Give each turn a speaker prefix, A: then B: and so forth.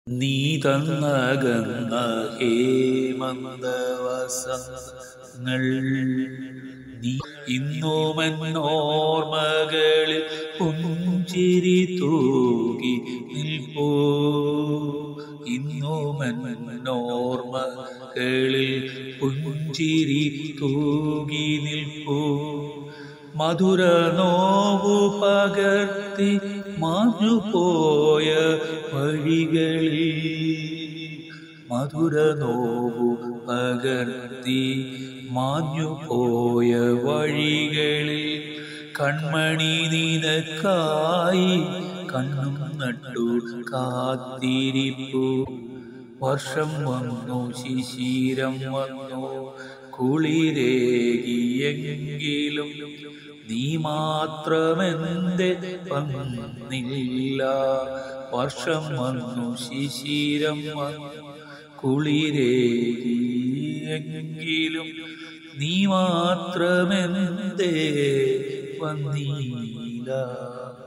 A: നീ തന്നകന്ന ഹേമന്തവസങ്ങൾ നീ ഇന്നുമെന്നോർമകളിൽ പുഞ്ചിരി തൂകി നിൽപ്പോ ഇന്നുമെന്നോർമകളിൽ പുഞ്ചിരി തൂകി നിൽപ്പോ മധുര നോവു പകർത്തി മാഞ്ഞുപോയ വഴികളിൽ മധുര നോവു പകർത്തി മാഞ്ഞുപോയ വഴികളിൽ കൺമണി നിനക്കായി കണ്ണും നട്ടു കാത്തിരിപ്പു വർഷം വന്നു ശിശിരം വന്നു കുളിരേകിയെങ്കിലും നീ മാത്രമെന്റെ വന്നില്ല വർഷം വന്നു ശിശിരം വന്നു കുളിരേകിയെങ്കിലും നീ മാത്രമെന്തേ വന്നില്ല